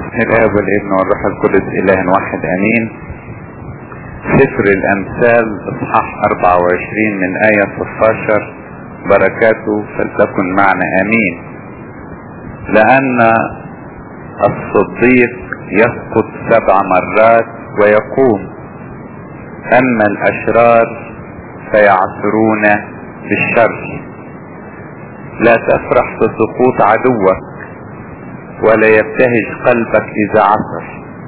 بسم الاب والابن والروح القدس اله واحد امين سفر الامثال اصحاح 24 من ايه 16 بركاته فلتكن معنا امين لان الصديق يسقط سبع مرات ويقوم اما الاشرار فيعثرون بالشر لا تفرح بسقوط عدوك ولا يبتهج قلبك اذا عثر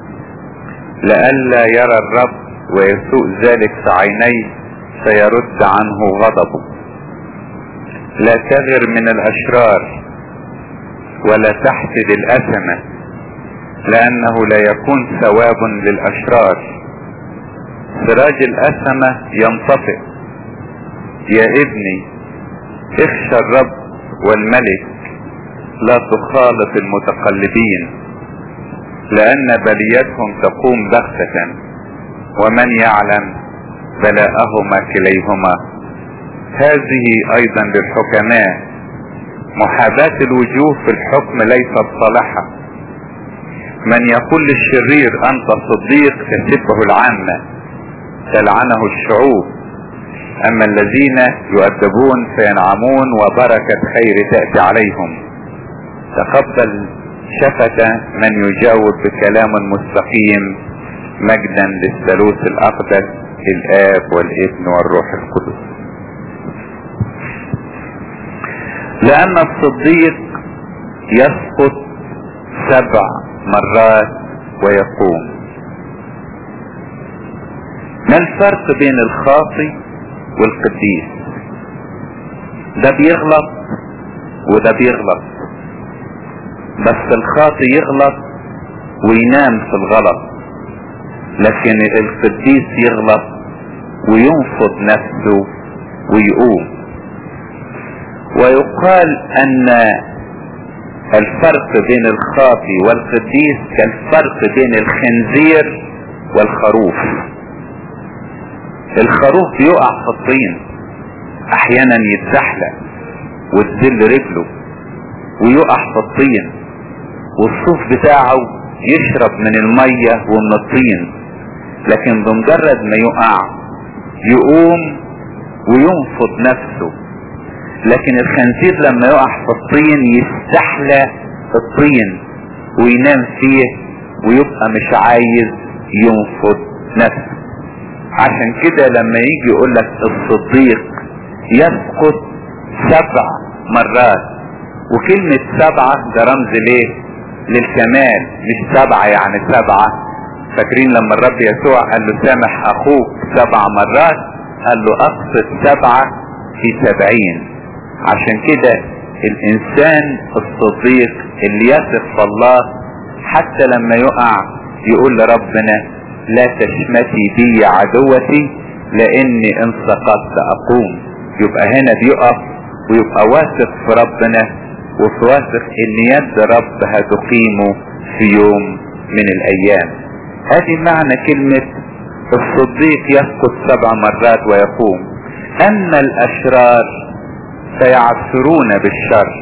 لئلا يرى الرب ويسوء ذلك في عينيه فيرد عنه غضبه لا تغر من الاشرار ولا تحسد الاثمة لانه لا يكون ثواب للاشرار سراج الاثمة ينطفئ يا ابني اخشى الرب والملك لا تخالط المتقلبين لان بليتهم تقوم بغتة ومن يعلم بلاءهما كليهما هذه ايضا للحكماء محاباة الوجوه في الحكم ليست صالحة من يقول للشرير انت صديق تسبه العامة تلعنه الشعوب اما الذين يؤدبون فينعمون وبركة خير تأتي عليهم تقبل شفة من يجاوب بكلام مستقيم مجدا للثالوث الاقدس الاب والابن والروح القدس لان الصديق يسقط سبع مرات ويقوم ما الفرق بين الخاطي والقديس ده بيغلط وده بيغلط بس الخاطي يغلط وينام في الغلط لكن القديس يغلط وينفض نفسه ويقوم ويقال ان الفرق بين الخاطي والقديس كالفرق بين الخنزير والخروف الخروف بيقع في الطين احيانا يتزحلق وتزل رجله ويقع في الطين والصوف بتاعه يشرب من المية ومن الطين لكن بمجرد ما يقع يقوم وينفض نفسه لكن الخنزير لما يقع في الطين يستحلى الطين وينام فيه ويبقى مش عايز ينفض نفسه عشان كده لما يجي يقول لك الصديق يسقط سبع مرات وكلمة سبعة ده رمز ليه للكمال مش سبعة يعني سبعة فاكرين لما الرب يسوع قال له سامح اخوك سبع مرات قال له اقصد سبعة في سبعين عشان كده الانسان الصديق اللي يثق في الله حتى لما يقع يقول لربنا لا تشمتي بي عدوتي لاني ان سقطت اقوم يبقى هنا بيقف ويبقى واثق في ربنا وفي واثق ان يد رب هتقيمه في يوم من الايام هذه معنى كلمة الصديق يسقط سبع مرات ويقوم اما الاشرار فيعثرون بالشر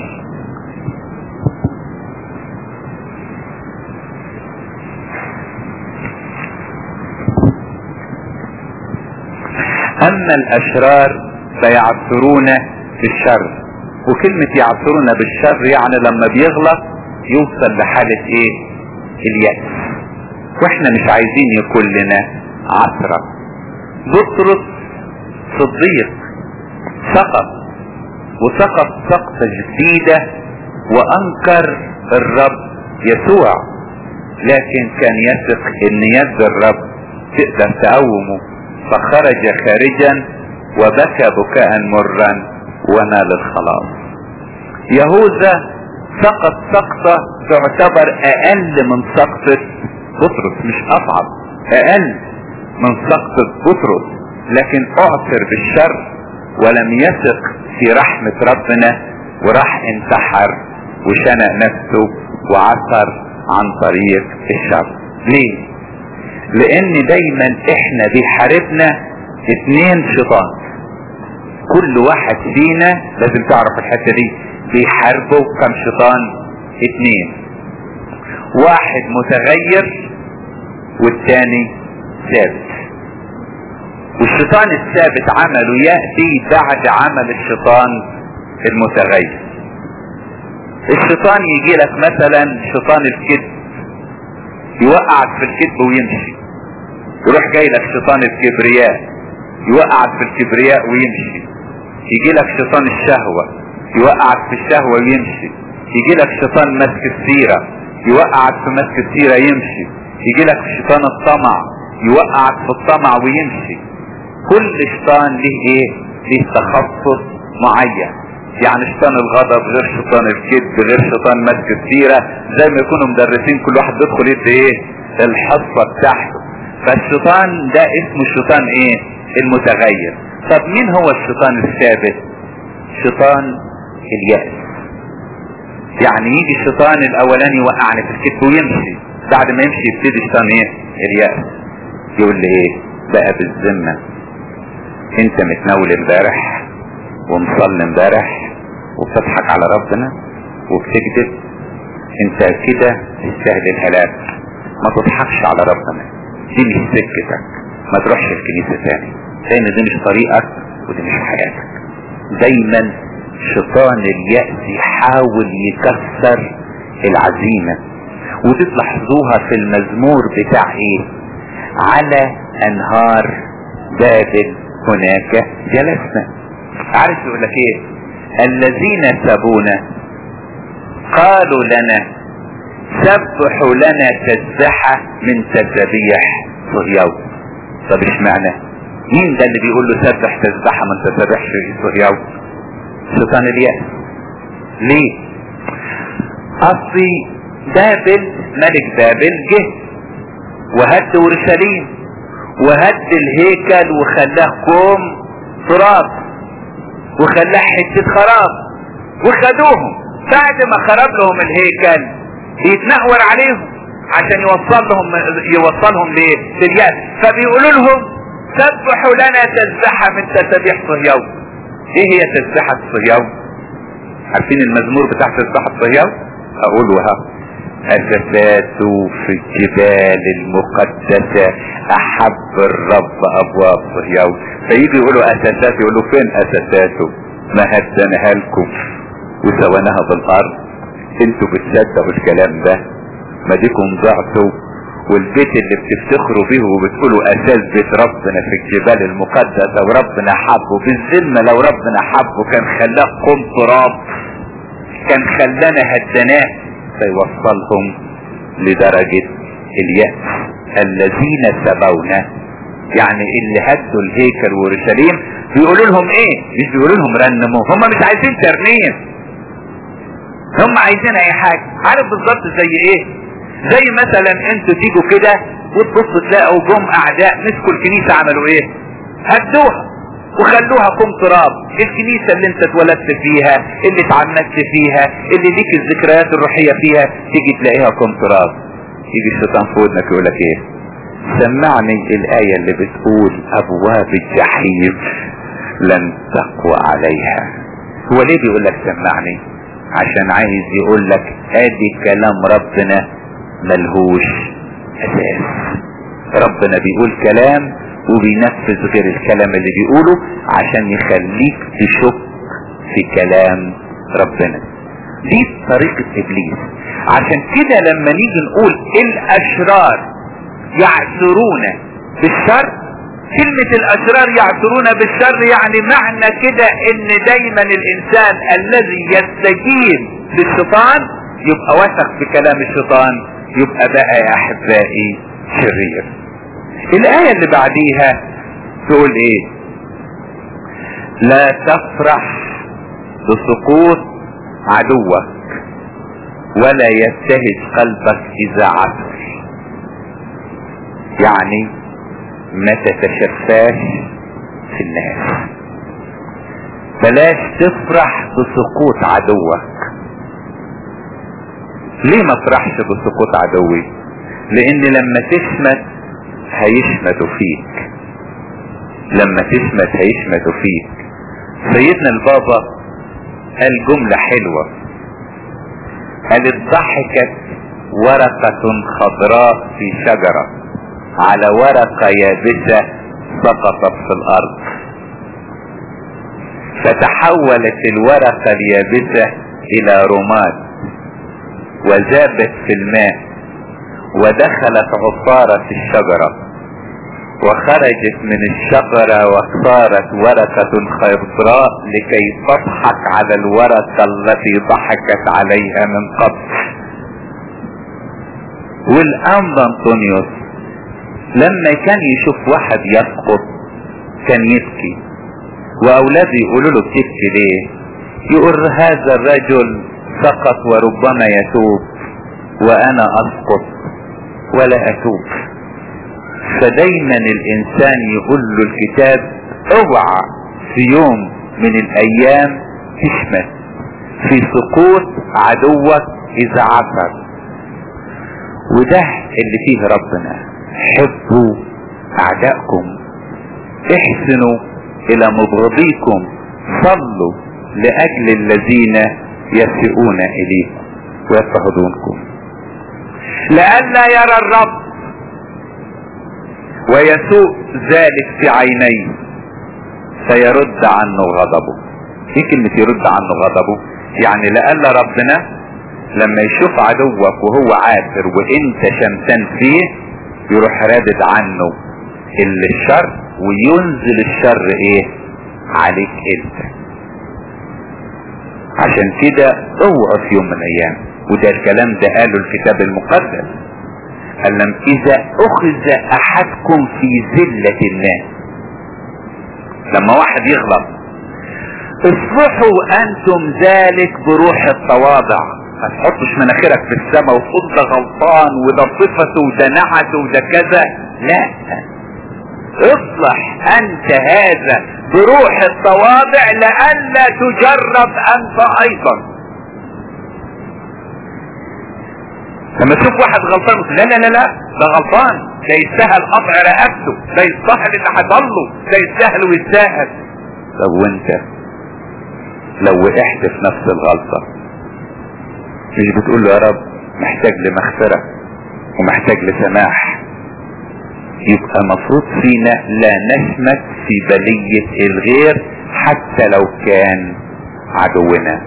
اما الاشرار فيعثرون بالشر وكلمة يعثرون بالشر يعني لما بيغلط يوصل لحالة ايه اليأس واحنا مش عايزين يكون لنا عثرة بطرس صديق سقط وسقط سقطة جديدة وانكر الرب يسوع لكن كان يثق ان يد الرب تقدر تقومه فخرج خارجا وبكى بكاء مرا ونال الخلاص يهوذا سقط سقطة تعتبر اقل من سقطة بطرس مش اصعب اقل من سقطة بطرس لكن اعثر بالشر ولم يثق في رحمة ربنا وراح انتحر وشنق نفسه وعثر عن طريق الشر ليه لان دايما احنا بيحاربنا اتنين شيطان كل واحد فينا لازم تعرف الحتة دي بيحاربوا كم شيطان اتنين واحد متغير والتاني ثابت والشيطان الثابت عمله يأتي بعد عمل الشيطان المتغير الشيطان يجي لك مثلا شيطان الكذب يوقعك في الكذب ويمشي يروح جاي لك شيطان الكبرياء يوقعك في الكبرياء ويمشي يجي لك شيطان الشهوة يوقعك في الشهوة ويمشي يجي لك شيطان مسك السيرة يوقعك في مسك السيرة يمشي يجي لك شيطان الطمع يوقعك في الطمع ويمشي كل شيطان له ايه له تخصص معين يعني شيطان الغضب غير شيطان الكذب غير شيطان مسك السيرة زي ما يكونوا مدرسين كل واحد بيدخل يدي ايه الحصة بتاعته فالشيطان ده اسمه الشيطان ايه المتغير طب مين هو الشيطان الثابت شيطان اليأس يعني يجي الشيطان الاولاني يوقعني في الكتف ويمشي بعد ما يمشي يبتدي شيطان ايه اليأس يقول لي ايه بقى بالذمة انت متناول امبارح ومصلي امبارح وبتضحك على ربنا وبتكذب انت كده تستاهل الهلاك ما تضحكش على ربنا دي مش سكتك ما تروحش الكنيسة تاني لان دي مش طريقك ودي مش حياتك دايما شيطان اليأس يحاول يكسر العزيمة ودي تلاحظوها في المزمور بتاع ايه على انهار بابل هناك جلسنا عارف يقول لك ايه الذين سبونا قالوا لنا سبحوا لنا تسبحة من تسبيح صهيون طب اشمعنى مين ده اللي بيقول له سبح تسبحة من تسبيح صهيون شيطان اليأس ليه اصلي بابل ملك بابل جه وهد اورشليم وهد الهيكل وخلاه كوم تراب وخلاه حتة خراب وخدوهم بعد ما خرب لهم الهيكل يتنقور عليهم عشان يوصل لهم يوصلهم ليه لليأس فبيقولوا لهم سبحوا لنا تسبحة من تسبيح صهيون ايه هي تسبحة صهيون عارفين المزمور بتاع تسبحة صهيون اقولها أساسات في الجبال المقدسة أحب الرب أبواب صهيون فيجي يقولوا أساسات يقولوا فين أساساته ما هدناها لكم وسويناها بالأرض انتوا بتصدقوا الكلام ده ما ديكم ضعتوا والبيت اللي بتفتخروا بيه وبتقولوا اساس بيت ربنا في الجبال المقدسة وربنا حبه بالذمة لو ربنا حبه كان خلاه قم تراب كان خلانا هدناه فيوصلهم لدرجة اليأس الذين سبونا يعني اللي هدوا الهيكل وورشليم بيقولوا لهم ايه مش بيقولوا لهم رنموا هم مش عايزين ترنيم هم عايزين اي حاجة عارف بالظبط زي ايه زي مثلا انتوا تيجوا كده وتبصوا تلاقوا جم اعداء مسكوا الكنيسة عملوا ايه هدوها وخلوها كم تراب الكنيسة اللي انت اتولدت فيها اللي اتعمدت فيها اللي ليك الذكريات الروحية فيها تيجي تلاقيها كم تراب يجي الشيطان في ودنك يقول لك ايه سمعني الآية اللي بتقول أبواب الجحيم لن تقوى عليها هو ليه بيقول لك سمعني عشان عايز يقول لك ادي كلام ربنا ملهوش اساس ربنا بيقول كلام وبينفذ غير الكلام اللي بيقوله عشان يخليك تشك في كلام ربنا دي طريقة ابليس عشان كده لما نيجي نقول الاشرار يعثرون بالشر كلمة الاشرار يعثرون بالشر يعني معنى كده ان دايما الانسان الذي يستجيب للشيطان يبقى واثق في كلام الشيطان يبقى بقى يا احبائي شرير الآية اللي بعديها تقول ايه لا تفرح بسقوط عدوك ولا يبتهج قلبك اذا عثر يعني ما تتشفاش في الناس بلاش تفرح بسقوط عدوك ليه ما افرحش بسقوط عدوي لان لما تشمت هيشمتوا فيك لما تشمت هيشمتوا فيك سيدنا البابا قال جملة حلوة قال ضحكت ورقة خضراء في شجرة على ورقة يابسة سقطت في الارض فتحولت الورقة اليابسة الى رماد وذابت في الماء ودخلت عصارة الشجرة وخرجت من الشجرة وصارت ورقة خضراء لكي تضحك على الورقة التي ضحكت عليها من قبل والأنبا أنطونيوس لما كان يشوف واحد يسقط كان يبكي وأولاده يقولوا له بتبكي ليه يقول هذا الرجل سقط وربما يتوب وأنا أسقط ولا أتوب فدايما الانسان يقول له الكتاب اوعى في يوم من الايام تشمت في سقوط عدوك اذا عثر وده اللي فيه ربنا حبوا اعدائكم احسنوا الى مبغضيكم صلوا لاجل الذين يسيئون اليكم ويضطهدونكم لئلا يرى الرب ويسوء ذلك في عينيه فيرد عنه غضبه ايه كلمة يرد عنه غضبه يعني لألا ربنا لما يشوف عدوك وهو عاثر وانت شمتان فيه يروح رادد عنه الشر وينزل الشر ايه عليك انت عشان كده اوعى في يوم من الايام وده الكلام ده قاله الكتاب المقدس قال لم اذا اخذ احدكم في ذلة الناس لما واحد يغلط اصلحوا انتم ذلك بروح التواضع ما تحطش مناخيرك في السماء وتقول ده غلطان وده صفته وده نعته وده كذا لا اصلح انت هذا بروح التواضع لئلا تجرب انت ايضا لما تشوف واحد غلطان لا لا لا لا ده غلطان ده يستاهل قطع رقبته ده يستاهل اللي حصله ده يستاهل ويستاهل طب وانت لو وقعت في نفس الغلطة مش بتقول له يا رب محتاج لمغفرة ومحتاج لسماح يبقى مفروض فينا لا نشمت في بلية الغير حتى لو كان عدونا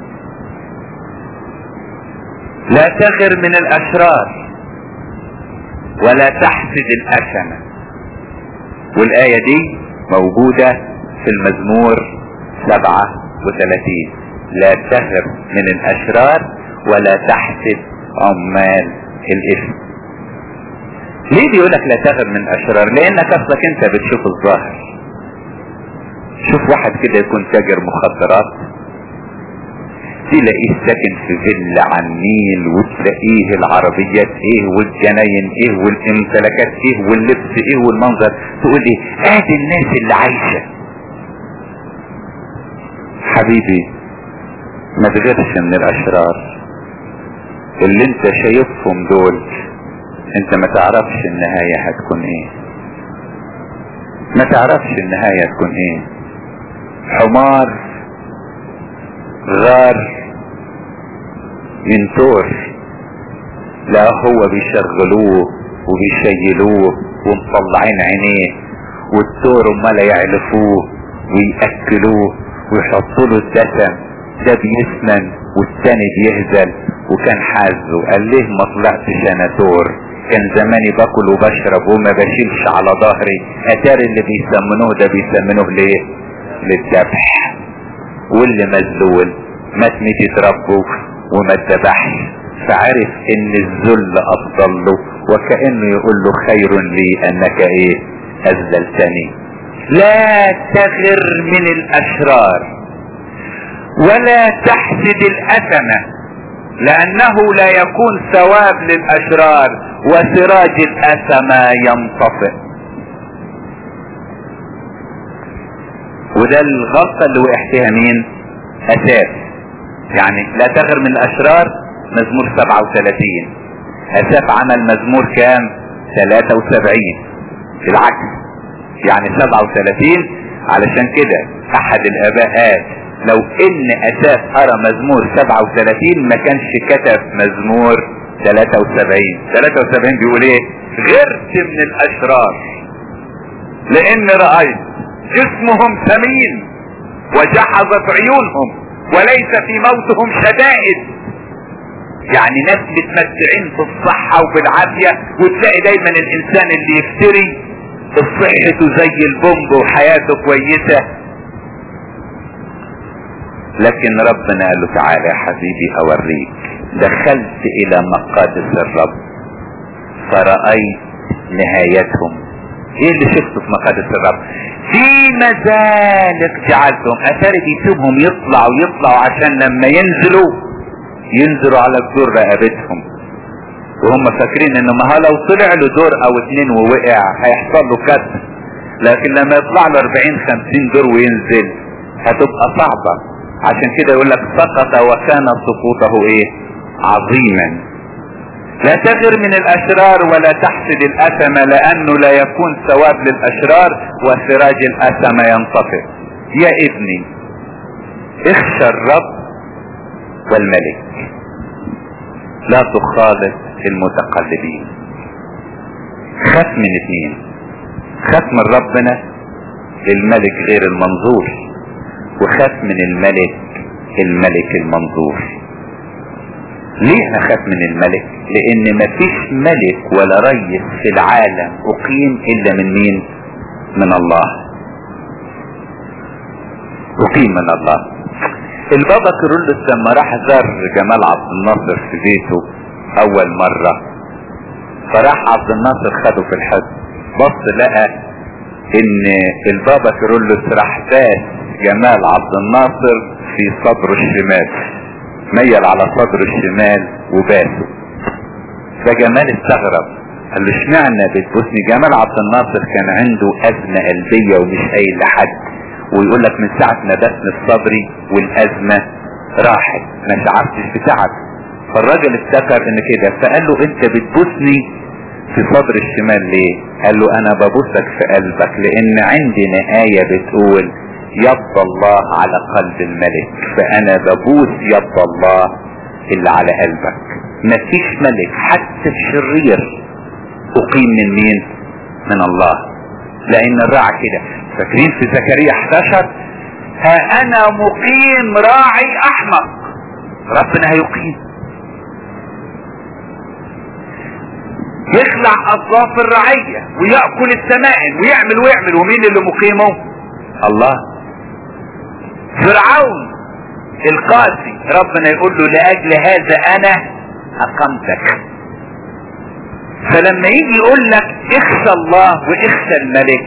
لا تغر من الاشرار ولا تحسد الاشنة والاية دي موجودة في المزمور سبعة وثلاثين لا تغر من الاشرار ولا تحسد عمال الاثم ليه بيقولك لا تغر من الاشرار لانك اصلك انت بتشوف الظاهر شوف واحد كده يكون تاجر مخدرات تلاقيه ساكن في فيلا على النيل وتلاقيه العربيات ايه والجناين ايه والامتلاكات ايه واللبس ايه والمنظر تقول ايه ادي الناس اللي عايشة حبيبي ما تغيرش من الاشرار اللي انت شايفهم دول انت ما تعرفش النهاية هتكون ايه ما تعرفش النهاية هتكون ايه حمار غار ينتور لا هو بيشغلوه وبيشيلوه ومطلعين عينيه والتور امال يعلفوه ويأكلوه ويحطوا له الدسم ده بيسمن والتاني بيهزل وكان حازه قال ليه ما طلعتش انا تور كان زماني باكل وبشرب وما بشيلش على ظهري اتاري اللي بيسمنوه ده بيسمنوه ليه للذبح واللي مذلول ما تميت يتربوا وما اتذبحش فعرف ان الذل افضل له وكأنه يقول له خير لي انك ايه اذللتني لا تغر من الاشرار ولا تحسد الاثمة لانه لا يكون ثواب للاشرار وسراج الاثمة ينطفئ وده الغلطة اللي وقع فيها مين اساس يعني لا تغر من الاشرار مزمور 37 اساف عمل مزمور كام 73 بالعكس يعني 37 علشان كده احد الاباء قال لو ان اساف ارى مزمور 37 ما كانش كتب مزمور 73 73 بيقول ايه غرت من الاشرار لان رأيت جسمهم ثمين وجحظت عيونهم وليس في موتهم شدائد يعني ناس متمتعين بالصحة وبالعافية وتلاقي دايما الانسان اللي يفتري صحته زي البومب وحياته كويسة لكن ربنا قال له تعالى يا حبيبي اوريك دخلت الى مقادس الرب فرأيت نهايتهم ايه اللي شفته في مقادس الرب في مزالق جعلتهم اثار بيسيبهم يطلعوا يطلعوا عشان لما ينزلوا ينزلوا على جدور رقبتهم وهم فاكرين ان ما لو طلع له دور او اتنين ووقع هيحصل له كسر لكن لما يطلع له 40 50 دور وينزل هتبقى صعبة عشان كده يقول لك سقط وكان سقوطه ايه عظيما لا تغر من الاشرار ولا تحسد الاثم لانه لا يكون ثواب للاشرار وسراج الاثم ينطفئ يا ابني اخشى الرب والملك لا تخالط المتقلبين خاف من اثنين خاف من ربنا الملك غير المنظور وخاف من الملك الملك المنظور ليه نخاف من الملك لان مفيش ملك ولا ريس في العالم اقيم الا من مين من الله اقيم من الله البابا كيرلس لما راح زار جمال عبد الناصر في بيته اول مرة فراح عبد الناصر خده في الحج بص لقى ان البابا كيرلس راح باس جمال عبد الناصر في صدره الشمال ميل على صدره الشمال وباسه فجمال استغرب قال له اشمعنى بتبوسني جمال عبد الناصر كان عنده ازمة قلبية ومش قايل لحد ويقول لك من ساعة ما بسني صدري والازمة راحت ما شعرتش بتعب فالراجل افتكر ان كده فقال له انت بتبوسني في صدر الشمال ليه قال له انا ببوسك في قلبك لان عندنا آية بتقول يد الله على قلب الملك فانا ببوس يد الله اللي على قلبك مفيش ملك حتى الشرير اقيم من مين من الله لان الراعي كده فاكرين في زكريا 11 ها انا مقيم راعي احمق ربنا هيقيم يخلع اطراف الرعية ويأكل السمائم ويعمل ويعمل ومين اللي مقيمه الله فرعون القاسي ربنا يقول له لاجل هذا انا اقمتك فلما يجي يقول لك اخشى الله واخشى الملك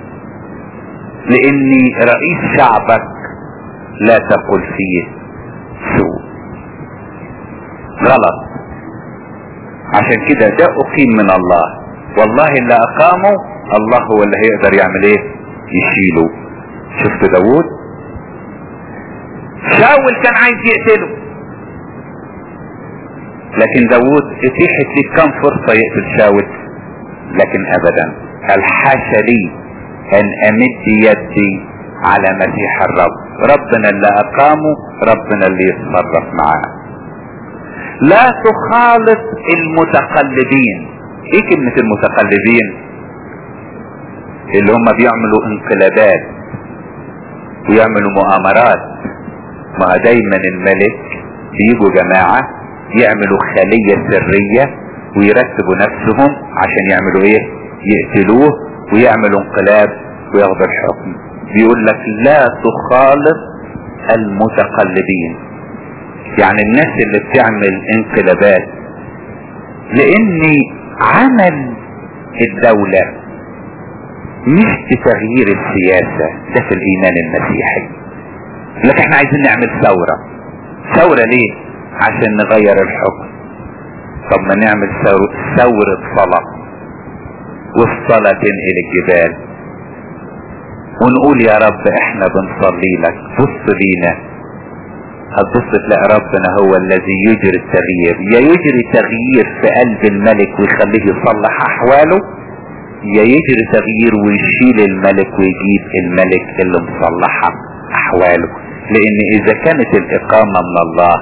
لاني رئيس شعبك لا تقل فيه سوء غلط عشان كده ده اقيم من الله والله اللي اقامه الله هو اللي هيقدر يعمل ايه يشيله شفت داوود شاول كان عايز يقتله لكن داوود اتيحت لي كم فرصة يقتل شاول لكن ابدا الحاشا لي ان امد يدي على مسيح الرب ربنا اللي اقامه ربنا اللي يتصرف معاه لا تخالط المتقلبين ايه كلمة المتقلبين اللي هم بيعملوا انقلابات ويعملوا مؤامرات ما دايما الملك بيجوا جماعة يعملوا خلية سرية ويرتبوا نفسهم عشان يعملوا ايه يقتلوه ويعملوا انقلاب وياخدوا الحكم بيقول لك لا تخالط المتقلبين يعني الناس اللي بتعمل انقلابات لان عمل الدولة مش بتغيير السياسة ده في الايمان المسيحي لكن احنا عايزين نعمل ثورة ثورة ليه عشان نغير الحكم طب ما نعمل ثورة صلاة والصلاة تنقل الجبال ونقول يا رب احنا بنصلي لك بص لينا هتبص تلاقي ربنا هو الذي يجري التغيير يا يجري تغيير في قلب الملك ويخليه يصلح احواله يا يجري تغيير ويشيل الملك ويجيب الملك اللي مصلحة احواله لان اذا كانت الاقامة من الله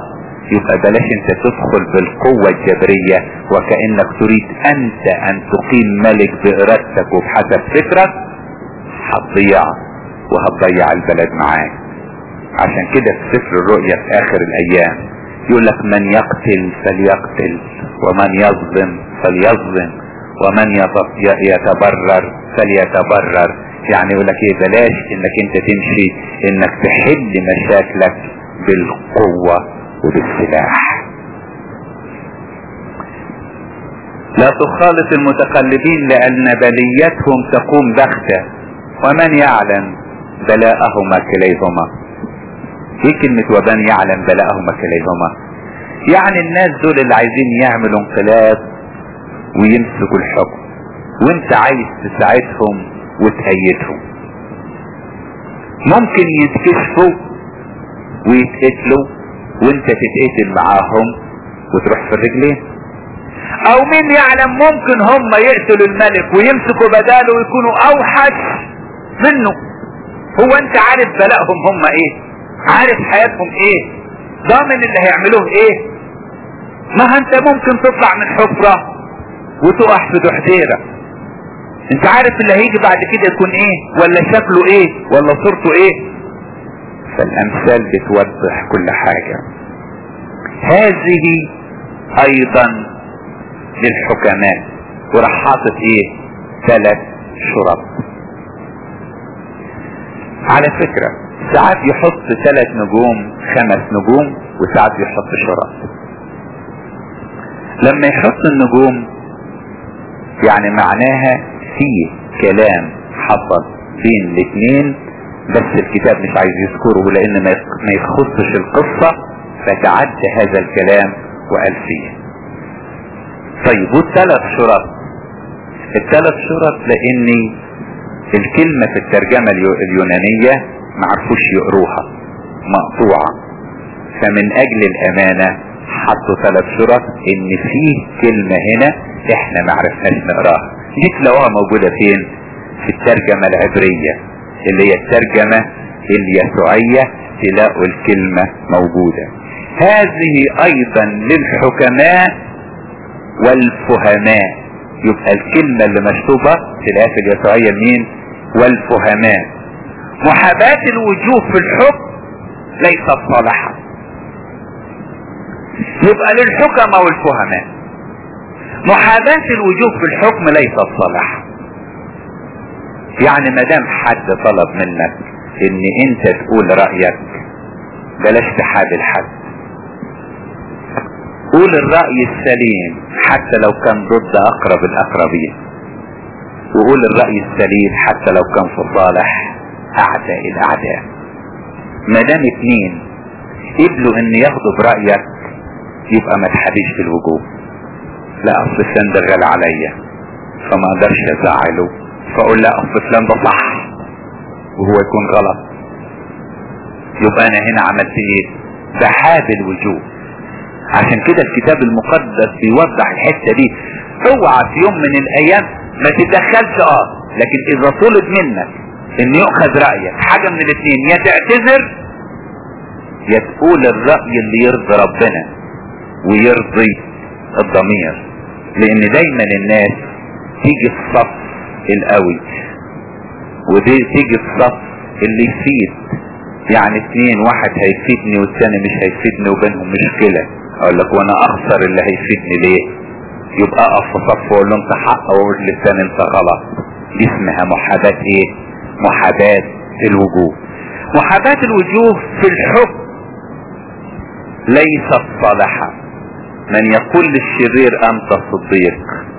يبقى بلاش انت تدخل بالقوة الجبرية وكأنك تريد انت ان تقيم ملك بارادتك وبحسب فكرك هتضيع وهتضيع البلد معاك عشان كده في سفر الرؤيا في اخر الايام يقول لك من يقتل فليقتل ومن يظلم فليظلم ومن يتبرر فليتبرر يعني يقول لك ايه بلاش انك انت تمشي انك تحل مشاكلك بالقوة وبالسلاح لا تخالط المتقلبين لان بليتهم تقوم بغتة ومن يعلم بلاءهما كليهما ايه كلمة ومن يعلم بلاءهما كليهما يعني الناس دول اللي عايزين يعملوا انقلاب ويمسكوا الحكم وانت عايز تساعدهم وتأيدهم ممكن يتكشفوا ويتقتلوا وانت تتقتل معاهم وتروح في الرجلين او مين يعلم ممكن هم يقتلوا الملك ويمسكوا بداله ويكونوا اوحش منه هو انت عارف بلاءهم هم ايه عارف حياتهم ايه ضامن اللي هيعملوه ايه ما انت ممكن تطلع من حفرة وتقع في دحديرة انت عارف اللي هيجي بعد كده يكون ايه ولا شكله ايه ولا صورته ايه فالامثال بتوضح كل حاجة هذه ايضا للحكماء وراح حاطط ايه ثلاث شرط على فكرة ساعات يحط ثلاث نجوم خمس نجوم وساعات يحط شرط لما يحط النجوم يعني معناها في كلام حصل بين الاثنين بس الكتاب مش عايز يذكره لان ما يخصش القصة فتعدى هذا الكلام وقال فيه طيب والثلاث شرط الثلاث شرط لان الكلمة في الترجمة اليونانية معرفوش يقروها مقطوعة فمن اجل الامانة حطوا ثلاث شرط ان فيه كلمة هنا احنا معرفناش نقراها دي تلاقوها موجودة فين في الترجمة العبرية اللي هي الترجمة اليسوعية تلاقوا الكلمة موجودة هذه ايضا للحكماء والفهماء يبقى الكلمة اللي مكتوبة في الآية اليسوعية مين والفهماء محاباة الوجوه في الحكم ليست صالحة يبقى للحكماء والفهماء محاباة الوجوه في الحكم ليست صالحة يعني ما دام حد طلب منك ان انت تقول رأيك بلاش تحابل حد قول الرأي السليم حتى لو كان ضد اقرب الاقربين وقول الرأي السليم حتى لو كان في صالح اعداء الاعداء ما دام اتنين قبلوا ان ياخدوا برأيك يبقى ما تحبيش في الوجوه لا اصل فلان ده غالي عليا فما اقدرش ازعله فاقول لا اصل فلان ده صح وهو يكون غلط يبقى انا هنا عملت ايه بحاب الوجوه عشان كده الكتاب المقدس بيوضح الحتة دي اوعى في يوم من الايام ما تتدخلش اه لكن اذا طلب منك ان يؤخذ رأيك حاجة من الاثنين يا تعتذر يا تقول الرأي اللي يرضي ربنا ويرضي الضمير لان دايما الناس تيجي في الصف القوي ودي تيجي في الصف اللي يفيد يعني اثنين واحد هيفيدني والثاني مش هيفيدني وبينهم مشكلة اقول لك وانا اخسر اللي هيفيدني ليه يبقى اقف في صف واقول له انت حق واقول للثاني انت غلط دي اسمها محاباة ايه محاباة الوجوه محاباة الوجوه في الحكم ليست صالحة من يقول للشرير انت صديق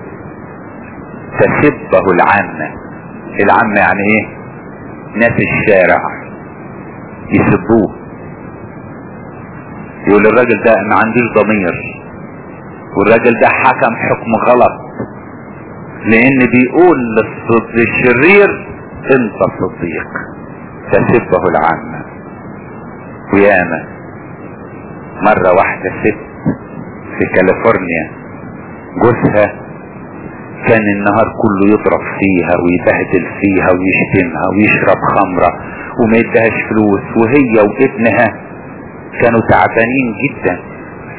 تسبه العامة العامة يعني ايه ناس الشارع يسبوه يقول الراجل ده ما عندوش ضمير والراجل ده حكم حكم غلط لان بيقول للشرير انت صديق تسبه العامة وياما مرة واحدة ست في كاليفورنيا جوزها كان النهار كله يضرب فيها ويبهدل فيها ويشتمها ويشرب خمرة وما يدهاش فلوس وهي وابنها كانوا تعبانين جدا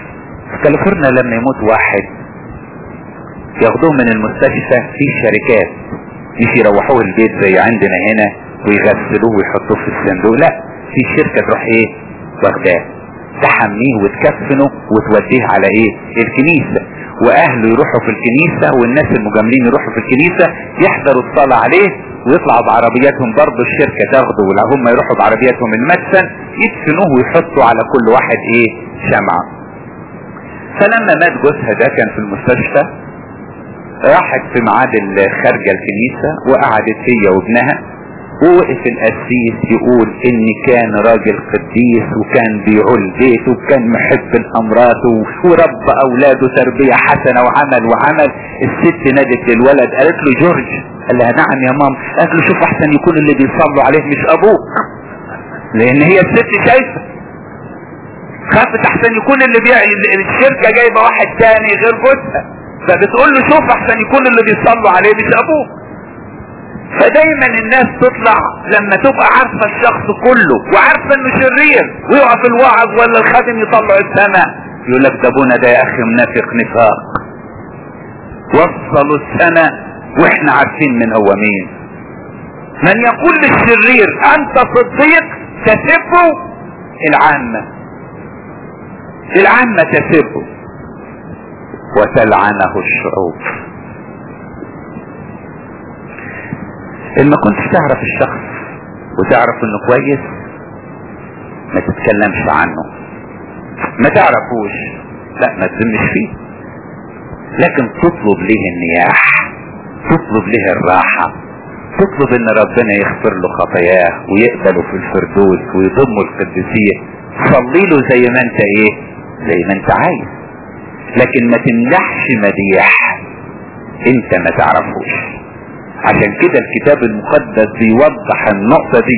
في كاليفورنيا لما يموت واحد ياخدوه من المستشفى في شركات مش يروحوه البيت زي عندنا هنا ويغسلوه ويحطوه في الصندوق لا في شركة تروح ايه واخداه تحميه وتكفنه وتوديه على ايه الكنيسة واهله يروحوا في الكنيسة والناس المجاملين يروحوا في الكنيسة يحضروا الصلاة عليه ويطلعوا بعربياتهم برضه الشركة تاخده ولا هم يروحوا بعربياتهم المدفن يدفنوه ويحطوا على كل واحد ايه شمعة فلما مات جوزها ده كان في المستشفى راحت في ميعاد خارجة الكنيسة وقعدت هي وابنها ووقف القسيس يقول ان كان راجل قديس وكان بيعول بيته وكان محب الامراض ورب اولاده تربية حسنة وعمل وعمل الست نادت للولد قالت له جورج قال لها نعم يا مام قالت له شوف احسن يكون اللي بيصلوا عليه مش ابوك لان هي الست شايفة خافت احسن يكون اللي بيع الشركة جايبة واحد تاني غير جوزها فبتقول له شوف احسن يكون اللي بيصلوا عليه مش ابوك فدايما الناس تطلع لما تبقى عارفة الشخص كله وعارفة انه شرير ويقف الوعظ ولا الخادم يطلع السماء يقول لك ده ابونا ده يا اخي منافق نفاق وصلوا السماء واحنا عارفين من هو مين من يقول للشرير انت صديق تسبه العامة العامة تسبه وتلعنه الشعوب ان ما كنتش تعرف الشخص وتعرف انه كويس ما تتكلمش عنه ما تعرفوش لا ما تذمش فيه لكن تطلب ليه النياح تطلب ليه الراحة تطلب ان ربنا يغفر له خطاياه ويقبله في الفردوس ويضمه القديسية صلي له زي ما انت ايه زي ما انت عايز لكن ما تمدحش مديح انت ما تعرفوش عشان كده الكتاب المقدس بيوضح النقطة دي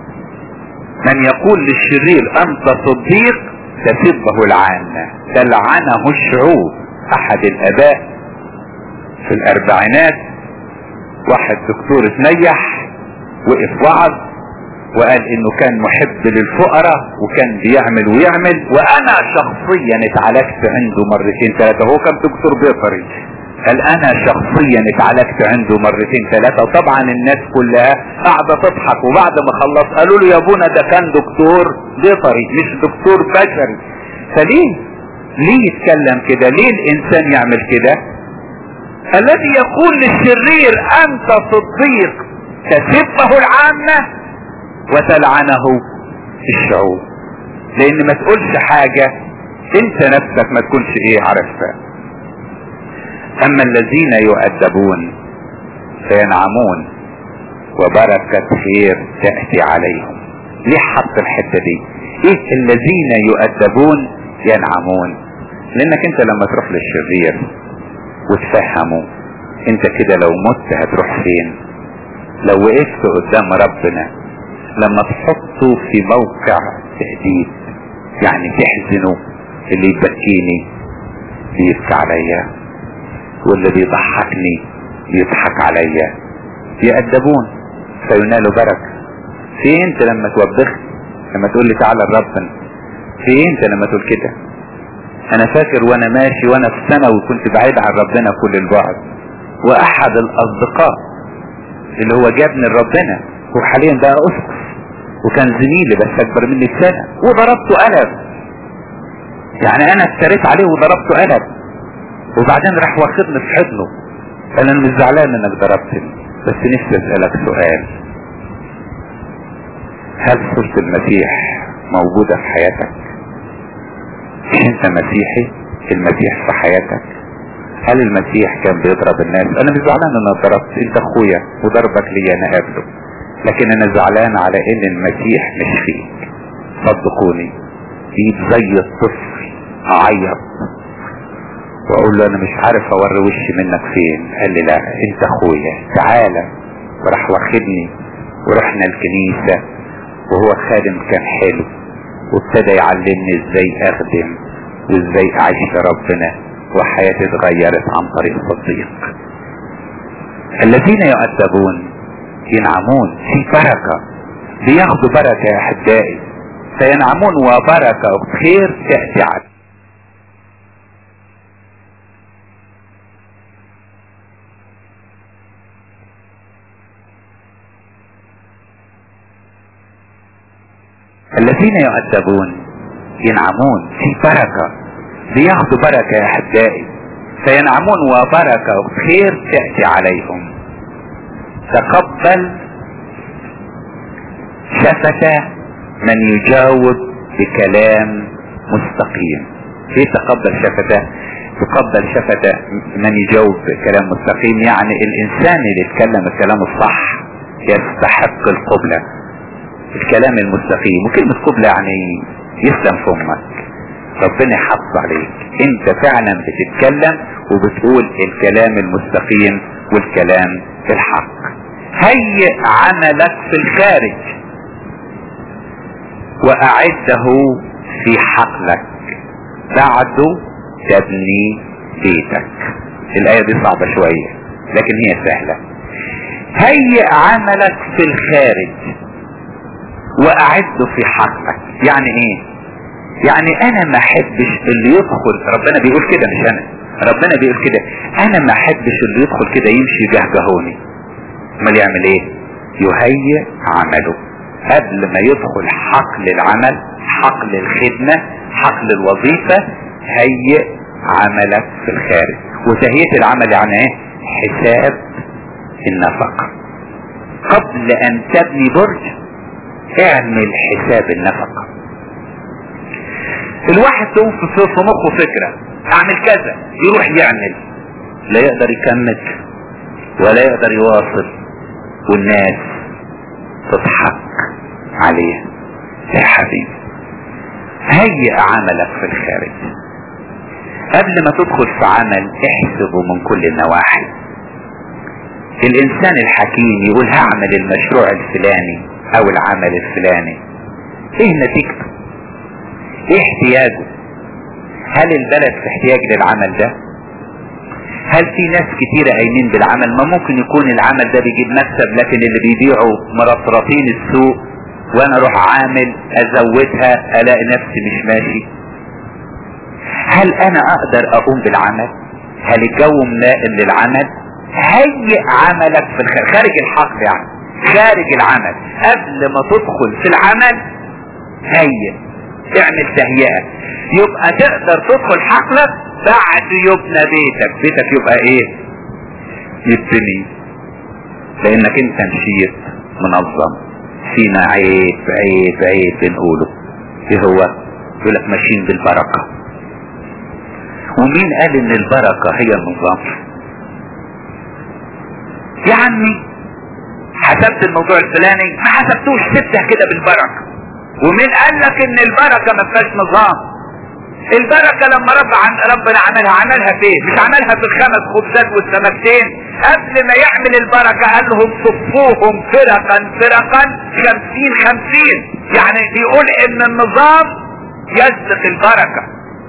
من يقول للشرير انت صديق تسبه العامة تلعنه الشعوب احد الاباء في الاربعينات واحد دكتور اتنيح وقف وعظ وقال انه كان محب للفقراء وكان بيعمل ويعمل وانا شخصيا اتعالجت عنده مرتين ثلاثة هو كان دكتور بيطري قال انا شخصيا اتعالجت عنده مرتين ثلاثة وطبعا الناس كلها قاعدة تضحك وبعد ما خلص قالوا له يا ابونا ده كان دكتور بيطري مش دكتور بشري فليه ليه يتكلم كده ليه الانسان يعمل كده الذي يقول للشرير انت صديق تسبه العامة وتلعنه الشعوب لان ما تقولش حاجة انت نفسك ما تكونش ايه عارفها اما الذين يؤدبون فينعمون وبركة خير تأتي عليهم ليه حط الحتة دي ايه الذين يؤدبون ينعمون لانك انت لما تروح للشرير وتفهمه انت كده لو مت هتروح فين لو وقفت قدام ربنا لما تحطه في موقع تهديد يعني تحزنه اللي يبكيني بيبكي عليا واللي بيضحكني يضحك عليا يأدبون فينالوا بركة في انت لما توبخت لما تقول لي تعالى لربنا في انت لما تقول كده انا فاكر وانا ماشي وانا في ثانوي كنت بعيد عن ربنا كل البعد واحد الاصدقاء اللي هو جابني لربنا وحاليا بقى اسقف وكان زميلي بس اكبر مني بسنة وضربته قلم يعني انا افتريت عليه وضربته قلم وبعدين راح واخدني في حضنه قال انا مش زعلان انك ضربتني بس نفسي اسالك سؤال هل صورة المسيح موجودة في حياتك انت مسيحي المسيح في حياتك هل المسيح كان بيضرب الناس انا مش زعلان ان انا ضربت انت اخويا وضربك لي انا قابله لكن انا زعلان على ان المسيح مش فيك صدقوني ايد زي الطفل اعيط واقول له انا مش عارف اوري وشي منك فين قال لي لا انت اخويا تعالى وراح واخدني ورحنا الكنيسة وهو خادم كان حلو وابتدى يعلمني ازاي اخدم وازاي اعيش لربنا وحياتي اتغيرت عن طريق الصديق الذين يؤدبون ينعمون في بركة بياخدوا بركة يا احبائي فينعمون وبركة وخير تأتي على الذين يؤدبون ينعمون في بركة بياخدوا بركة يا احبائي فينعمون وبركة وخير تأتي عليهم تقبل شفة من يجاوب بكلام مستقيم ايه تقبل شفته تقبل شفته من يجاوب بكلام مستقيم يعني الانسان اللي يتكلم الكلام الصح يستحق القبلة الكلام المستقيم وكلمة قبلة يعني يسلم فمك ربنا يحافظ عليك انت فعلا بتتكلم وبتقول الكلام المستقيم والكلام الحق هيئ عملك في الخارج واعده في حقلك بعده تبني بيتك الايه دي صعبة شوية لكن هي سهلة هيئ عملك في الخارج واعده في حقك يعني ايه يعني انا ما احبش اللي يدخل ربنا بيقول كده مش انا ربنا بيقول كده انا ما احبش اللي يدخل كده يمشي جهجهوني امال يعمل ايه يهيئ عمله قبل ما يدخل حقل العمل حقل الخدمة حقل الوظيفة هيئ عملك في الخارج وتهيئة العمل يعني ايه حساب النفقة قبل ان تبني برج اعمل حساب النفقة الواحد تقوم في في مخه فكرة اعمل كذا يروح يعمل لا يقدر يكمل ولا يقدر يواصل والناس تضحك عليه يا حبيبي هيئ عملك في الخارج قبل ما تدخل في عمل احسبه من كل النواحي الانسان الحكيم يقول هعمل المشروع الفلاني او العمل الفلاني ايه نتيجته ايه احتياجه هل البلد في احتياج للعمل ده هل في ناس كتيرة قايمين بالعمل ما ممكن يكون العمل ده بيجيب مكسب لكن اللي بيبيعوا مرطرطين السوق وانا اروح عامل ازودها الاقي نفسي مش ماشي هل انا اقدر اقوم بالعمل هل الجو ملائم للعمل هيئ عملك في الخارج خارج الحقل يعني خارج العمل قبل ما تدخل في العمل هيئ اعمل تهيئة يبقى تقدر تدخل حقلك بعد يبنى بيتك بيتك يبقى ايه يبني لانك انت مشيت منظم فينا عيب عيب عيب بنقوله ايه هو يقول لك ماشيين بالبركة ومين قال ان البركة هي النظام يا عمي حسبت الموضوع الفلاني ما حسبتوش سبتها كده بالبركة ومين قال لك ان البركة ما فيهاش نظام البركة لما رب عن ربنا عملها عملها فين مش عملها في الخمس خبزات والسمكتين قبل ما يعمل البركة قال لهم صفوهم فرقا فرقا خمسين خمسين يعني بيقول ان النظام يسبق البركة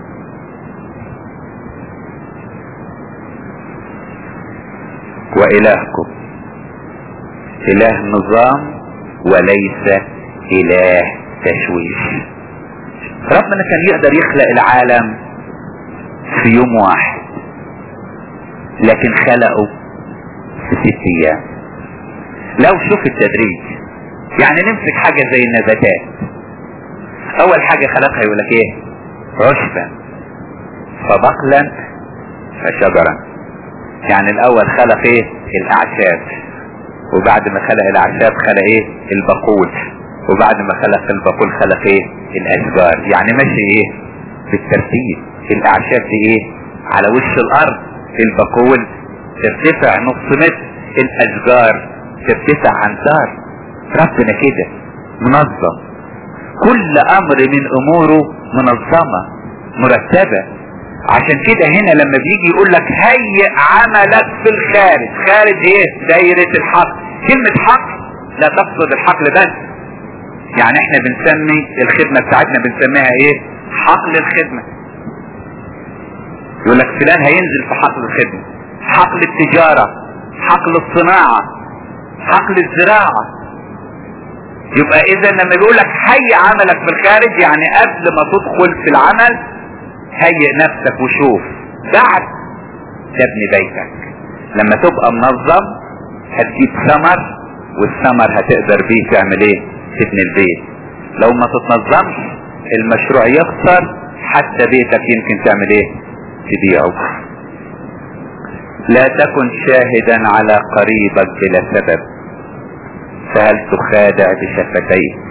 وإلهكم إله نظام وليس إله تشويش ربنا كان يقدر يخلق العالم في يوم واحد لكن خلقه في ست ايام لو شوف التدريج يعني نمسك حاجة زي النباتات اول حاجة خلقها يقول لك ايه عشبا فبقلا فشجرا يعني الاول خلق ايه الاعشاب وبعد ما خلق الاعشاب خلق ايه البقول وبعد ما خلق البقول خلق ايه الاشجار يعني ماشي ايه بالترتيب الاعشاب دي ايه على وش الارض البقول ترتفع نص متر الاشجار ترتفع امتار ربنا كده منظم كل امر من اموره منظمة مرتبة عشان كده هنا لما بيجي يقول لك هيئ عملك في الخارج خارج ايه دايرة الحقل كلمة حقل لا تقصد الحقل بس يعني احنا بنسمي الخدمة بتاعتنا بنسميها ايه حقل الخدمة يقول لك فلان هينزل في حقل الخدمة حقل التجارة حقل الصناعة حقل الزراعة يبقى اذا لما بيقول لك هيئ عملك في الخارج يعني قبل ما تدخل في العمل هيئ نفسك وشوف بعد تبني بيتك لما تبقى منظم هتجيب ثمر والثمر هتقدر بيه تعمل ايه تبني البيت لو ما تتنظمش المشروع يخسر حتى بيتك يمكن تعمل ايه تبيعه لا تكن شاهدا على قريبك بلا سبب فهل تخادع بشفتيك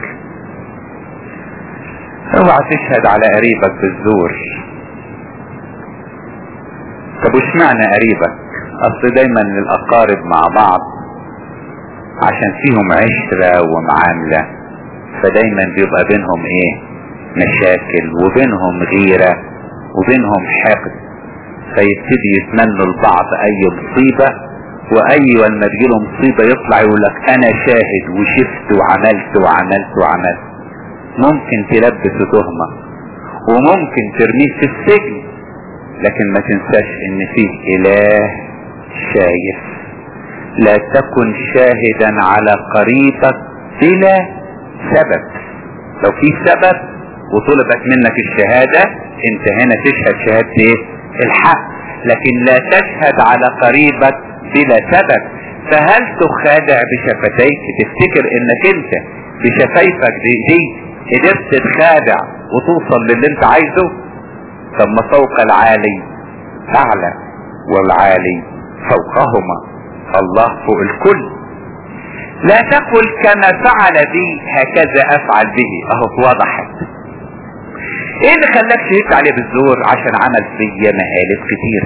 اوعى تشهد على قريبك بالزور طب وش معنى قريبك اصل دايما الاقارب مع بعض عشان فيهم عشرة ومعاملة فدايما بيبقى بينهم ايه مشاكل وبينهم غيرة وبينهم حقد فيبتدي يتمنوا لبعض اي مصيبة واي لما تجيله مصيبة يطلع يقول لك انا شاهد وشفت وعملت وعملت وعملت ممكن تلبس تهمة وممكن ترميه في السجن لكن ما تنساش ان فيه اله شايف لا تكن شاهدا على قريبك بلا سبب لو في سبب وطلبت منك الشهادة انت هنا تشهد شهادة ايه الحق لكن لا تشهد على قريبك بلا سبب فهل تخادع بشفتيك تفتكر انك انت بشفايفك دي, دي قدرت تخادع وتوصل للي انت عايزه طب ما فوق العالي اعلى والعالي فوقهما الله فوق الكل لا تقل كما فعل بي هكذا افعل به اهو وضحت ايه اللي خلاك شهدت عليه بالزور عشان عمل فيا مهالك كتير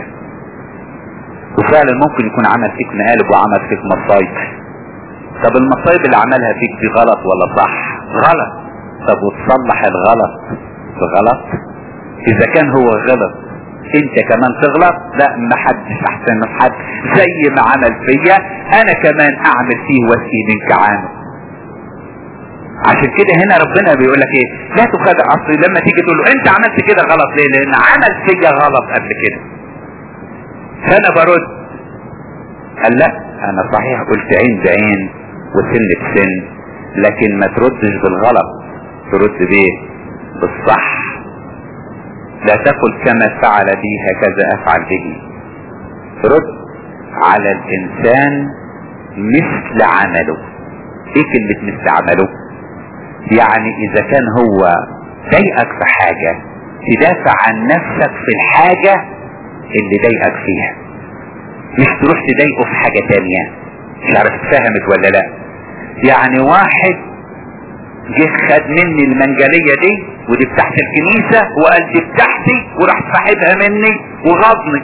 وفعلا ممكن يكون عمل فيك مهالك وعمل فيك مصايب طب المصايب اللي عملها فيك دي غلط ولا صح غلط طب وتصلح الغلط غلط اذا كان هو غلط انت كمان تغلط لا ما حدش احسن من حد زي ما عمل فيا انا كمان اعمل فيه واسقي منك عنه عشان كده هنا ربنا بيقول لك ايه لا تخادع اصل لما تيجي تقول له انت عملت كده غلط ليه لان عمل فيا غلط قبل كده فانا برد قال لا انا صحيح قلت عين بعين وسن بسن لكن ما تردش بالغلط ترد بايه بالصح لا تقل كما فعل بي هكذا افعل به رد على الانسان مثل عمله ايه كلمة مثل عمله يعني اذا كان هو ضايقك في حاجة تدافع عن نفسك في الحاجة اللي ضايقك فيها مش تروح تضايقه في حاجة تانية مش عارف اتفهمت ولا لا يعني واحد جه خد مني المنجلية دي ودي بتاعت الكنيسة وقال دي بتاعتي وراح سحبها مني وغضني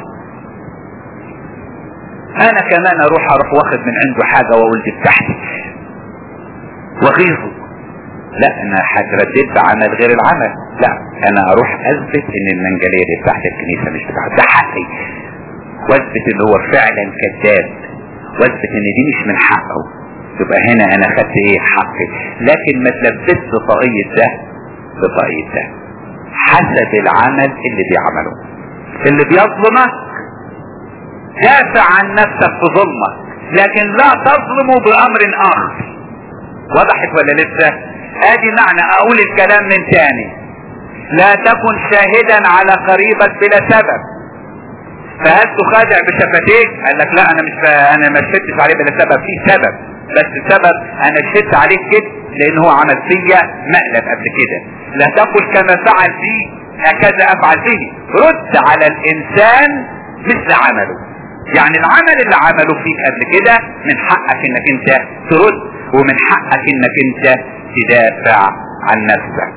انا كمان اروح اروح واخد من عنده حاجة واقول دي بتاعتي وغيظه لا انا هتردد بعمل غير العمل لا انا اروح اثبت ان المنجلية دي بتاعت الكنيسة مش بتاعتي ده حقي واثبت ان هو فعلا كذاب واثبت ان دي مش من حقه يبقى هنا انا خدت ايه حقي لكن ما تلبست طاقية ده بطاقية ده حسب العمل اللي بيعمله اللي بيظلمك دافع عن نفسك في ظلمك لكن لا تظلمه بامر اخر وضحت ولا لسه ادي معنى اقول الكلام من تاني لا تكن شاهدا على قريبك بلا سبب فهل تخادع بشفتيك قال لك لا انا مش انا ما شهدتش عليه بلا سبب في سبب بس السبب انا شهدت عليك كده لان هو عمل فيا مقلب قبل كده لا تقل كما فعل بي هكذا افعل به رد على الانسان مثل عمله يعني العمل اللي عمله فيك قبل كده من حقك انك انت ترد ومن حقك انك انت تدافع عن نفسك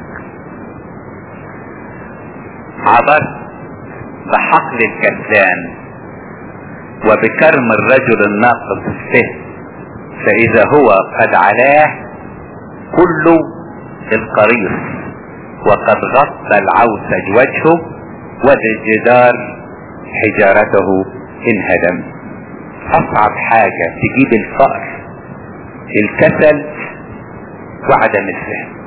عبرت بحقل الكسلان وبكرم الرجل الناقص الفهم فاذا هو قد علاه كل القريص وقد غطى العوسج وجهه والجدار حجارته انهدم اصعب حاجة تجيب الفقر الكسل وعدم الفهم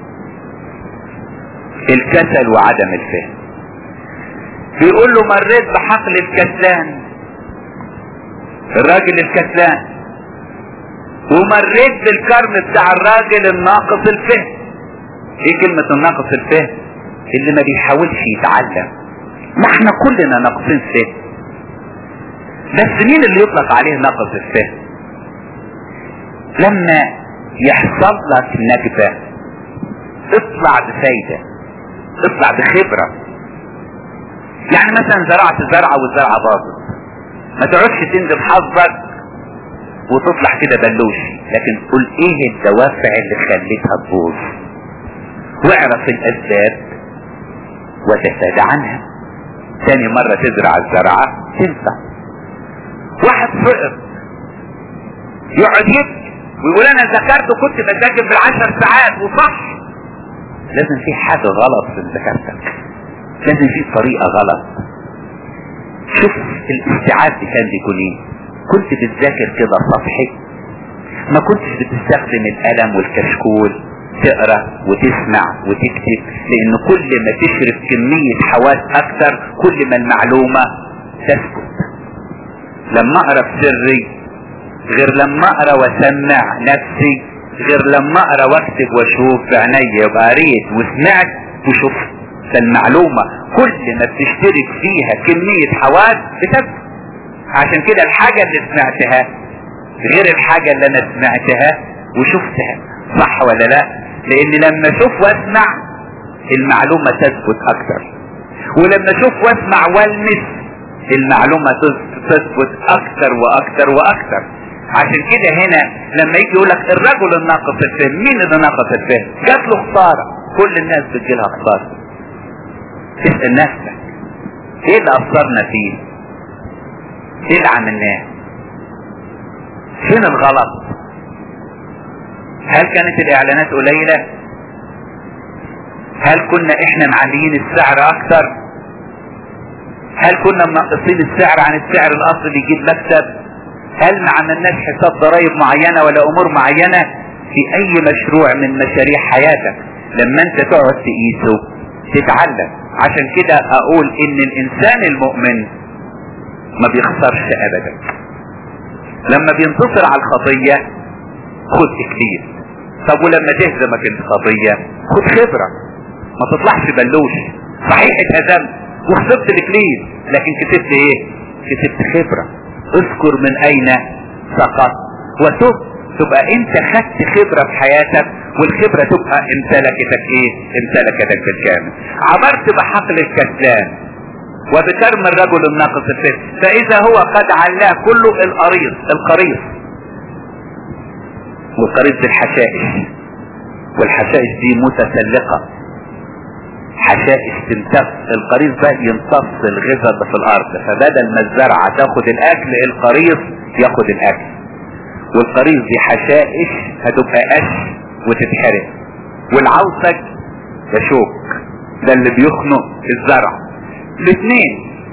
الكسل وعدم الفهم بيقول له مريت بحقل الكسلان الراجل الكسلان ومريت بالكرم بتاع الراجل الناقص الفهم ايه كلمة الناقص الفهم اللي ما بيحاولش يتعلم ما احنا كلنا ناقصين فهم بس مين اللي يطلق عليه ناقص الفهم لما يحصل لك نكبة اطلع بفايدة اطلع بخبرة يعني مثلا زرعت زرعة والزرعة باظت ما تقعدش تندب حظك وتطلع كده بلوشي لكن قول ايه الدوافع اللي خليتها تبوظ واعرف الاسباب وتساد عنها تاني مرة تزرع الزرعة تنفع واحد فقر يقعد يبكي ويقول انا ذاكرت وكنت بذاكر بالعشر ساعات وصح لازم في حاجة غلط في ذاكرتك لازم في طريقة غلط شوف الاستيعاب كان بيكون ايه كنت بتذاكر كده سطحي ما كنتش بتستخدم القلم والكشكول تقرا وتسمع وتكتب لان كل ما تشرب كمية حواس اكتر كل ما المعلومة تثبت لما اقرا في سري غير لما اقرا واسمع نفسي غير لما اقرا واكتب واشوف بعيني يبقى قريت وسمعت وشفت فالمعلومة كل ما بتشترك فيها كمية حواس بتثبت عشان كده الحاجة اللي سمعتها غير الحاجة اللي انا سمعتها وشفتها صح ولا لا لان لما اشوف واسمع المعلومة تثبت اكتر ولما اشوف واسمع والمس المعلومة تثبت اكتر واكتر واكتر عشان كده هنا لما يجي يقول لك الرجل الناقص الفهم مين اللي ناقص الفهم جات له خسارة كل الناس بتجيلها خسارة اسأل نفسك ايه اللي اثرنا فيه ايه اللي عملناه فين الغلط هل كانت الاعلانات قليلة هل كنا احنا معليين السعر اكتر هل كنا منقصين السعر عن السعر الاصلي يجيب مكسب هل ما عملناش حساب ضرائب معينة ولا امور معينة في اي مشروع من مشاريع حياتك لما انت تقعد تقيسه تتعلم عشان كده اقول ان الانسان المؤمن ما بيخسرش ابدا لما بينتصر على الخطية خد اكليل طب ولما تهزمك الخطية خد خبرة ما تطلعش بلوش صحيح اتهزمت وخسرت الاكليل لكن كسبت ايه كسبت خبرة اذكر من اين سقطت وتب تبقى انت خدت خبرة في حياتك والخبرة تبقى امتلكتك ايه امتلكتك بالكامل عبرت بحقل الكسلان وبكرم الرجل الناقص الفهم فاذا هو قد علاه كله القريص القريص والقريص دي الحشائش والحشائش دي متسلقة حشائش تمتص القريص ده يمتص الغذاء اللي في الارض فبدل ما الزرعة تاخد الاكل القريص ياخد الاكل والقريص دي حشائش هتبقى قش وتتحرق والعوسك ده شوك ده اللي بيخنق الزرع الاثنين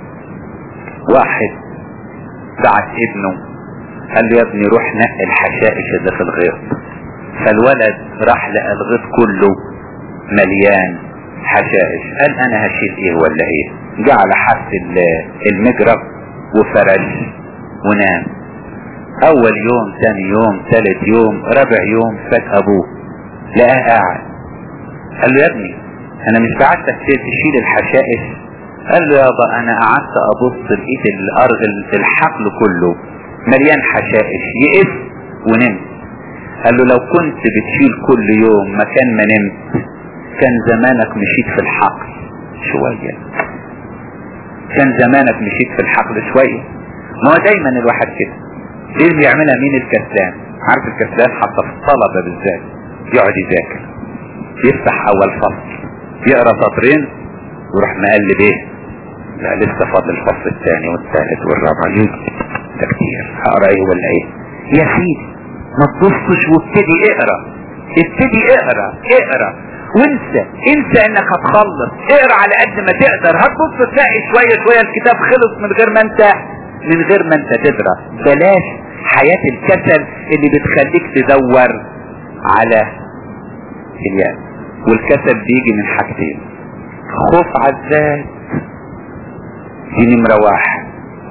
واحد بعت ابنه قال له يا ابني روح نقي الحشائش اللي في الغيط فالولد راح لقى الغيط كله مليان حشائش قال انا هشيل ايه ولا ايه جعل حس المجرب وفرش ونام اول يوم ثاني يوم ثالث يوم رابع يوم فات ابوه لقاه قاعد قال له يا ابني انا مش بعتك تشيل الحشائش قال له يابا انا قعدت ابص لقيت الارض الحقل كله مليان حشائش يئس ونمت قال له لو كنت بتشيل كل يوم مكان ما نمت كان زمانك مشيت في الحقل شوية كان زمانك مشيت في الحقل شوية ما هو دايما الواحد كده ايه اللي يعملها مين الكسلان عارف الكسلان حتى في الطلبة بالذات يقعد يذاكر يفتح اول فصل يقرا سطرين ويروح مقلب ايه لا لسه فاضل الفصل الثاني والثالث والرابع ليه ده كتير هقرا ايه ولا ايه يا سيدي ما تبصش وابتدي اقرا ابتدي اقرا اقرا وانسى انسى انك هتخلص اقرا على قد ما تقدر هتبص تلاقي شويه شويه الكتاب خلص من غير ما انت من غير ما انت تقرا بلاش حياه الكسل اللي بتخليك تدور على الياس والكسل بيجي من حاجتين خوف على الذات دي نمرة واحد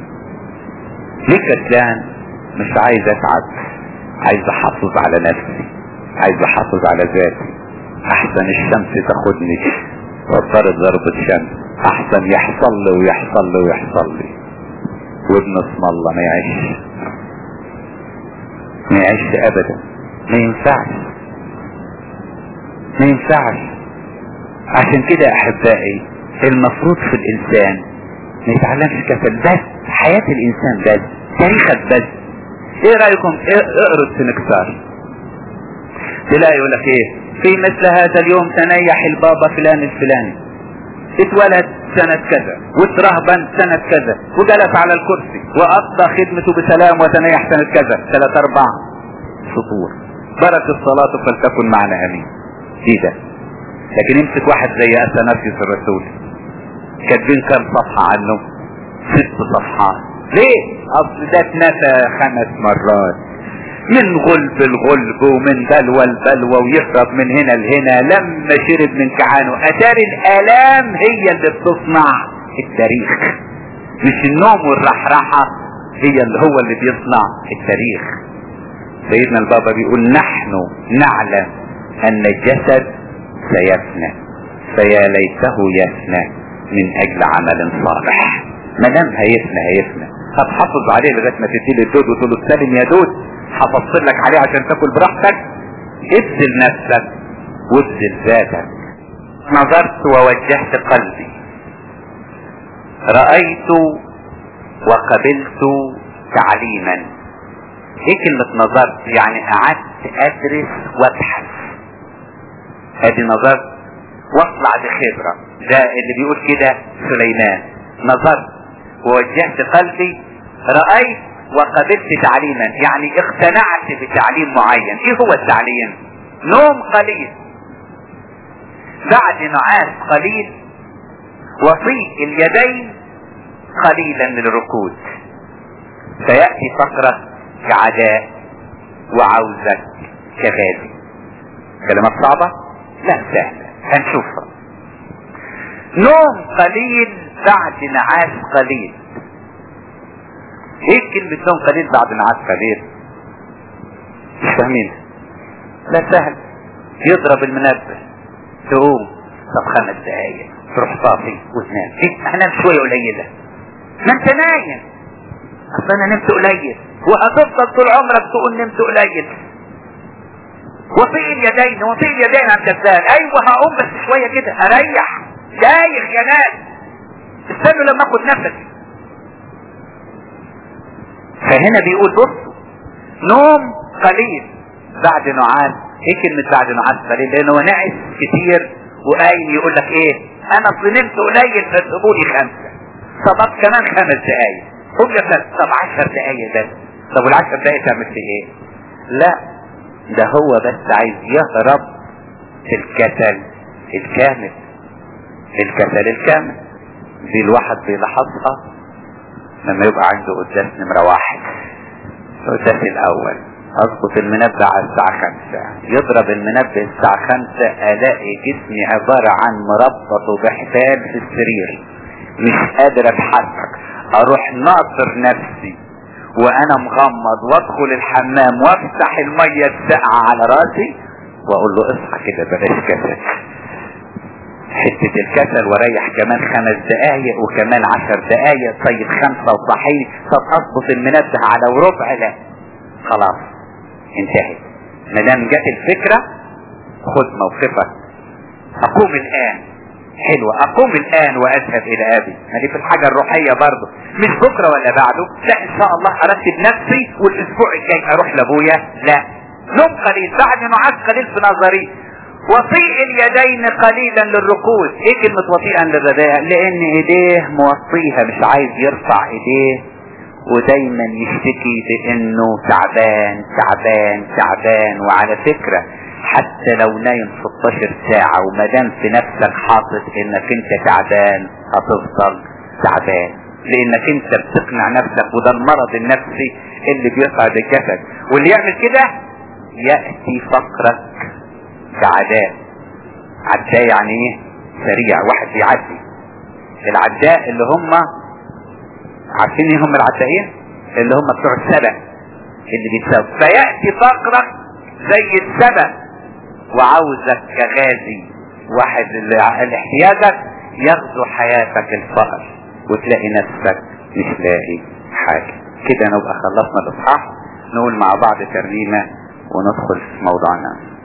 ليه كسلان مش عايز اتعب عايز احافظ على نفسي عايز احافظ على ذاتي احسن الشمس تاخدني واضطرب ضربة شمس احسن يحصل لي ويحصل لي ويحصل لي وابن اسم الله ما يعيش ما يعيش ابدا ما ينفعش ما ينفعش عشان كده يا احبائي المفروض في الانسان ما يتعلمش كسل بس حياة الانسان بس تاريخك بس ايه رايكم إيه اقروا السنكسار تلاقي يقول لك ايه في مثل هذا اليوم تنيح البابا فلان الفلاني اتولد سنة كذا واترهبن سنة كذا وجلس على الكرسي وقضى خدمته بسلام وتنيح سنة كذا ثلاث اربع سطور بركة الصلاة فلتكن معنا امين ايه ده لكن يمسك واحد زي اثناسيوس الرسول كاتبين كام صفحة عنه ست صفحات ليه اصل ده اتنفى خمس مرات من غلب الغلب ومن بلوى البلوى ويهرب من هنا لهنا لما شرب من كعانه اتار الالام هي اللي بتصنع التاريخ مش النوم والرحرحة هي اللي هو اللي بيصنع التاريخ سيدنا البابا بيقول نحن نعلم ان الجسد سيفنى فيا ليته يفنى من اجل عمل صالح ما دام هيفنى هيفنى هتحافظ عليه لغايه ما تديله الدود وتقول له سلم يا دود حفظت لك عليه عشان تاكل براحتك ابذل نفسك وابذل ذاتك نظرت ووجهت قلبي رأيت وقبلت تعليما ايه كلمة نظرت يعني قعدت ادرس وابحث ادي نظرت واطلع بخبرة ده اللي بيقول كده سليمان نظرت ووجهت قلبي رأيت وقبلت تعليما يعني اقتنعت بتعليم معين ايه هو التعليم نوم قليل بعد نعاس قليل وطيء اليدين قليلا للركود سيأتي فقرة كعداء وعوزك كغازي كلمات صعبة لا سهلة هنشوفها نوم قليل بعد نعاس قليل ايه كلمة نوم قليل بعد نعاس قليل مش فاهمين لا سهل يضرب المنبه تقوم طب خمس دقايق تروح طافي وتنام ايه انام شوية قليلة ما انت نايم اصل انا نمت قليل وهتفضل طول عمرك تقول نمت قليل وطيء اليدين وطيء اليدين عن كسال ايوه هقوم بس شوية كده اريح دايخ يا ناس استنوا لما اخد نفسي فهنا بيقول بص نوم قليل بعد نعاس ايه كلمة بعد نعاس قليل لانه نعس كتير وقايم يقول لك ايه انا اصل نمت قليل فاسيبوا لي خمسة طب كمان خمس دقايق قول يا فندم طب عشر دقايق بس طب والعشر دقايق تعمل في ايه لا ده هو بس عايز يهرب في الكسل الكامل الكسل الكامل دي الواحد بيلاحظها لما يبقى عنده قداس نمرة واحد القداس الأول أظبط المنبه على الساعة خمسة يضرب المنبه الساعة خمسة ألاقي جسمي عبارة عن مربط وبحبال في السرير مش قادر أتحرك أروح ناصر نفسي وأنا مغمض وأدخل الحمام وأفتح المية الساقعة على راسي وأقول له اصحى كده بلاش كسل حتة الكسل واريح كمان خمس دقايق وكمان عشر دقايق طيب خمسة وصحيح طب اظبط المنبه على وربع لا خلاص انتهت ما دام جت الفكرة خد موقفك اقوم الان حلوة اقوم الان واذهب الى ابي ما دي في الحاجة الروحية برضه مش بكرة ولا بعده لا ان شاء الله ارتب نفسي والاسبوع الجاي اروح لابويا لا نوم قليل بعد نعاس قليل في نظري وطيء اليدين قليلا للركود ايه كلمة وطيئا للرداء لان ايديه موطيها مش عايز يرفع ايديه ودايما يشتكي بانه تعبان تعبان تعبان وعلى فكرة حتى لو نايم 16 ساعة ومدام في نفسك حاطط انك انت تعبان هتفضل تعبان لانك انت بتقنع نفسك وده المرض النفسي اللي بيصعد الجسد واللي يعمل كده يأتي فقرك كعداء عداء يعني ايه سريع واحد بيعدي العداء اللي هم عارفين ايه هم العدائين اللي هم بتوع السبق اللي بيتساووا فيأتي فقرك زي السبق وعاوزك كغازي واحد اللي احتياجك يغزو حياتك الفقر وتلاقي نفسك مش لاقي حاجة كده نبقى خلصنا الاصحاح نقول مع بعض ترنيمة وندخل في موضوعنا